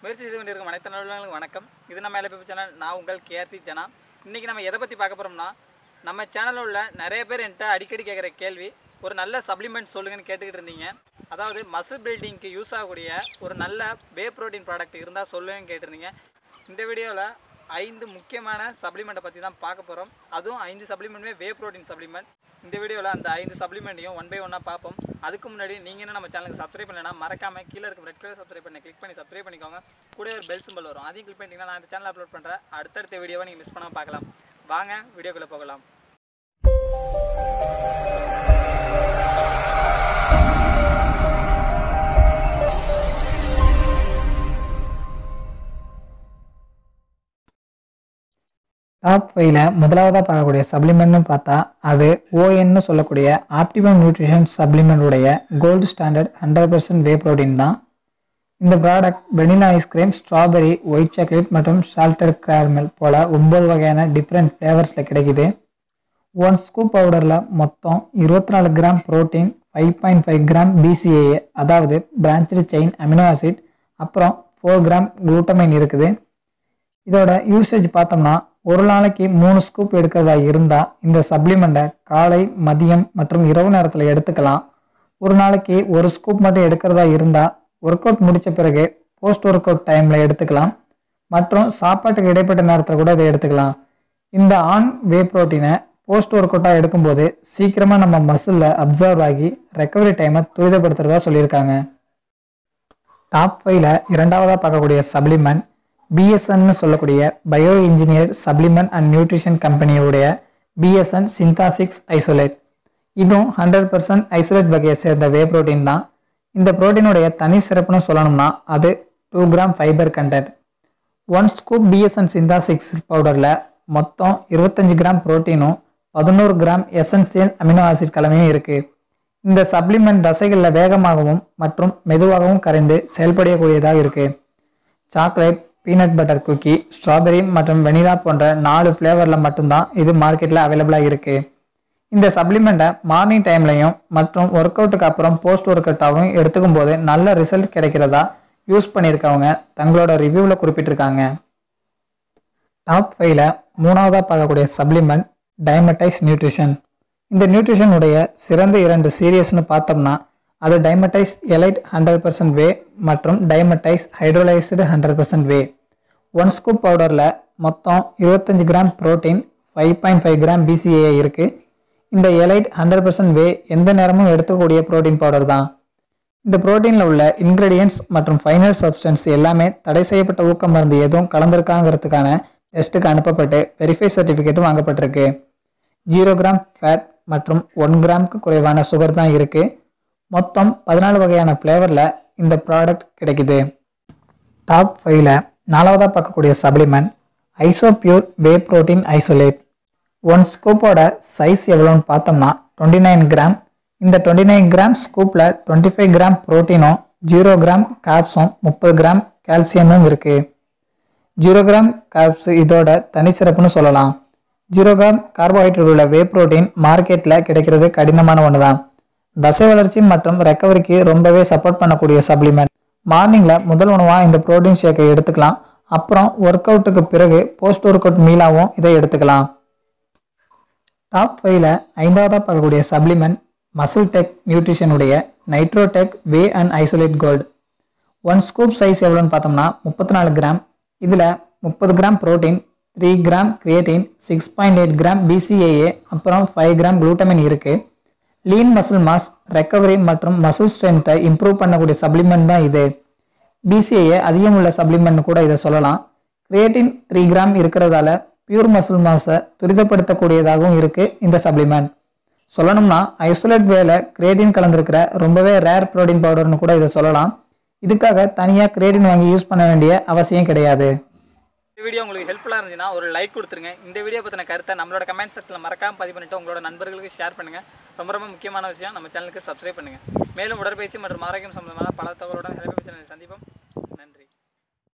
முயற்சி செய்து கொண்டிருக்கும் அனைத்து நல்லவர்களுக்கும் வணக்கம் இது நம்ம எலப்பி சேனல் நான் உங்கள் கேஆர்த்தி ஜனா இன்றைக்கி நம்ம எதை பற்றி பார்க்க போகிறோம்னா நம்ம சேனலில் உள்ள நிறைய பேர் என்கிட்ட அடிக்கடி கேட்குற கேள்வி ஒரு நல்ல சப்ளிமெண்ட் சொல்லுங்கன்னு கேட்டுக்கிட்டு இருந்தீங்க அதாவது மசில் பில்டிங்க்கு யூஸ் ஆகக்கூடிய ஒரு நல்ல வே ப்ரோட்டீன் ப்ராடக்ட் இருந்தால் சொல்லுங்கன்னு கேட்டிருந்தீங்க இந்த வீடியோவில் ஐந்து முக்கியமான சப்ளிமெண்ட்டை பற்றி தான் பார்க்க போகிறோம் அதுவும் ஐந்து சப்ளிமெண்ட்டுமே வே ப்ரோட்டீன் சப்ளிமெண்ட் இந்த வீடியோவில் அந்த ஐந்து சப்ளிமெண்ட்டையும் ஒன் பை ஒன்னாக பார்ப்போம் அதுக்கு முன்னாடி நீங்கள் இன்னும் நம்ம சேனலுக்கு சப்ஸ்கிரைப் பண்ணலைன்னா மறக்காமல் கீழே இருக்க ரெட் கலர் சப்ஸ்கிரைப் பண்ணி கிளிக் பண்ணி சப்ஸ்கிரைப் பண்ணிக்கோங்க கூட ஒரு பெல் சிம்பிள் வரும் அதையும் கிளிக் பண்ணிட்டீங்கன்னா நான் இந்த சேனல் அப்லோட் பண்ணுறேன் அடுத்தடுத்த வீடியோவை நீங்கள் மிஸ் பண்ணாமல் பார்க்கலாம் வாங்க வீடியோக்குள்ளே போகலாம் டாப் ஃபைவ்ல முதலாவதாக பார்க்கக்கூடிய சப்ளிமெண்ட்னு பார்த்தா அது ஓஎன்னு சொல்லக்கூடிய ஆப்டிமம் நியூட்ரிஷன் சப்ளிமெண்ட்டுடைய gold standard hundred percent whey protein தான் இந்த product vanilla ice cream strawberry white chocolate மற்றும் சால்டட் கேரமல் போல ஒன்பது வகையான டிஃப்ரெண்ட் ஃப்ளேவர்ஸில் கிடைக்குது ஒன் ஸ்கூப் பவுடரில் மொத்தம் இருபத்தி நாலு gram protein five point five gram BCAA அதாவது பிரான்ச்சு செயின் அமினோ ஆசிட் அப்புறம் ஃபோர் கிராம் குளூட்டமைன் இருக்குது இதோட யூசேஜ் பார்த்தோம்னா ஒரு நாளைக்கு மூணு ஸ்கூப் எடுக்கிறதா இருந்தால் இந்த சப்ளிமெண்ட்டை காலை மதியம் மற்றும் இரவு நேரத்தில் எடுத்துக்கலாம் ஒரு நாளைக்கு ஒரு ஸ்கூப் மட்டும் எடுக்கிறதா இருந்தால் ஒர்க் அவுட் முடித்த பிறகு போஸ்ட் ஒர்க் அவுட் டைமில் எடுத்துக்கலாம் மற்றும் சாப்பாட்டுக்கு இடைப்பட்ட நேரத்தில் கூட இதை எடுத்துக்கலாம் இந்த ஆன் வே ப்ரோட்டீனை போஸ்ட் ஒர்க் அவுட்டாக எடுக்கும்போது சீக்கிரமாக நம்ம மசிலில் அப்சர்வ் ஆகி ரெக்கவரி டைமை துரிதப்படுத்துறதா சொல்லியிருக்காங்க டாப் ஃபைவ்ல இரண்டாவதாக பார்க்கக்கூடிய சப்ளிமெண்ட் பிஎஸ்என்னு சொல்லக்கூடிய bio engineer supplement and nutrition கம்பெனியுடைய பிஎஸ்என் சிந்தாசிக்ஸ் ஐசோலேட் இதுவும் ஹண்ட்ரட் பர்சன்ட் ஐசோலேட் வகையை சேர்ந்த வே புரோட்டீன் தான் இந்த புரோட்டீனுடைய தனி சிறப்புன்னு சொல்லணும்னா அது two gram fibre content one scoop BSN syntha six பவுடரில் மொத்தம் இருபத்தஞ்சு கிராம் புரோட்டீனும் பதினோரு கிராம் எசன்சியல் அமினோ ஆசிட் கலவையும் இருக்குது இந்த சப்ளிமெண்ட் தசைகளில் வேகமாகவும் மற்றும் மெதுவாகவும் கரைந்து செயல்படக்கூடியதாக இருக்குது chocolate peanut butter cookie strawberry மற்றும் வெனிலா போன்ற நாலு ஃப்ளேவரில் மட்டும்தான் இது மார்க்கெட்டில் அவைலபிளாக இருக்குது இந்த சப்ளிமெண்ட்டை மார்னிங் டைம்லையும் மற்றும் ஒர்க் அவுட்டுக்கு அப்புறம் போஸ்ட் ஒர்க் அவுட்டாகவும் எடுத்துக்கும் போது நல்ல ரிசல்ட் கிடைக்கிறதா யூஸ் பண்ணியிருக்கவங்க தங்களோட ரிவ்யூவில் குறிப்பிட்டிருக்காங்க டாப் ஃபைவ்ல மூணாவதாக பார்க்கக்கூடிய சப்ளிமெண்ட் டைமட்டைஸ் நியூட்ரிஷன் இந்த நியூட்ரிஷனுடைய சிறந்த இரண்டு சீரியஸ்னு பார்த்தோம்னா அது Dymatize elite hundred percent whey மற்றும் Dymatize hydrolysed hundred percent whey one scoop பவுடரில் மொத்தம் இருபத்தஞ்சு gram protein five point five gram BCAA இருக்குது இந்த எலைட் ஹண்ட்ரட் பர்சன்ட் வே எந்த நேரமும் எடுத்துக்கூடிய புரோட்டீன் பவுடர் தான் இந்த புரோட்டீனில் உள்ள இன்க்ரீடியன்ட்ஸ் மற்றும் ஃபைனல் சப்ஸ்டன்ஸ் எல்லாமே தடை செய்யப்பட்ட ஊக்க மருந்து எதுவும் கலந்திருக்காங்கிறதுக்கான டெஸ்ட்டுக்கு அனுப்பப்பட்டு வெரிஃபை சர்டிஃபிகேட்டும் வாங்கப்பட்டிருக்கு ஜீரோ கிராம் ஃபேட் மற்றும் ஒன் கிராமுக்கு குறைவான சுகர் தான் இருக்குது மொத்தம் பதினாலு வகையான ஃப்ளேவரில் இந்த ப்ராடக்ட் கிடைக்குது டாப் ஃபைவ்ல நாலாவதாக பார்க்கக்கூடிய supplement Isopure whey protein isolate one ஸ்கூப்போட சைஸ் எவ்வளோன்னு பார்த்தோம்னா டுவெண்ட்டி நைன் கிராம் இந்த டுவெண்ட்டி நைன் கிராம் ஸ்கூப்பில் டுவெண்ட்டி ஃபைவ் கிராம் ப்ரோட்டீனும் ஜீரோ கிராம் காப்ஸும் முப்பது கிராம் கால்சியமும் இருக்குது ஜீரோ கிராம் கார்ப்ஸ் இதோட தனி சிறப்புன்னு சொல்லலாம் ஜீரோ கிராம் கார்போஹைட்ரேட் உள்ள வே புரோட்டீன் மார்க்கெட்டில் கிடைக்கிறது கடினமான ஒன்று தான் தசை வளர்ச்சி மற்றும் ரெக்கவரிக்கு ரொம்பவே சப்போர்ட் பண்ணக்கூடிய சப்ளிமெண்ட் மார்னிங்கில் முதல் உணவாக இந்த புரோட்டீன் ஷேக்கை எடுத்துக்கலாம் அப்புறம் ஒர்க் அவுட்டுக்கு பிறகு போஸ்ட் ஒர்க் அவுட் மீலாகவும் இதை எடுத்துக்கலாம் டாப் ஃபைவ்ல ஐந்தாவதாக பார்க்கக்கூடிய சப்ளிமெண்ட் மசில் டெக் நியூட்ரிஷனுடைய Nitrotech whey and isolate gold one scoop size எவ்வளோன்னு பார்த்தோம்னா முப்பத்தி நாலு கிராம் இதில் முப்பது gram protein three gram creatine six point eight gram BCAA அப்புறம் ஃபைவ் கிராம் குளூட்டமின் இருக்குது லீன் மசில் மாஸ் ரெக்கவரி மற்றும் மசில் ஸ்ட்ரென்த்தை இம்ப்ரூவ் பண்ணக்கூடிய சப்ளிமெண்ட் தான் இது பிசிஏஏ அதிகம் உள்ள சப்ளிமெண்ட் கூட இதை சொல்லலாம் கிரியேட்டின் த்ரீ கிராம் இருக்கிறதால பியூர் மசில் மாஸை துரிதப்படுத்தக்கூடியதாகவும் இருக்குது இந்த சப்ளிமெண்ட் சொல்லணும்னா ஐசோலேட் வேல கிரியேட்டின் கலந்திருக்கிற ரொம்பவே ரேர் ப்ரோட்டீன் பவுடர்னு கூட இதை சொல்லலாம் இதுக்காக தனியாக கிரியேட்டின் வாங்கி யூஸ் பண்ண வேண்டிய அவசியம் கிடையாது இந்த வீடியோ உங்களுக்கு ஹெல்ப்ஃபுல்லாக இருந்துச்சுன்னா ஒரு லைக் கொடுத்துருங்க இந்த வீடியோ பற்றின கருத்தை நம்மளோட கமெண்ட் செக்ஷனில் மறக்காம பதிவு பண்ணிட்டு உங்களோட நண்பர்களுக்கு ஷேர் பண்ணுங்கள் ரொம்ப ரொம்ப முக்கியமான விஷயம் நம்ம சேனலுக்கு சப்ஸ்கிரைப் பண்ணுங்கள் மேலும் உடற்பயிற்சி மற்றும் ஆரோக்கியம் சம்பந்தமான பல தகவலுடன் ஹெல்ப் சேனலை சந்திப்போம்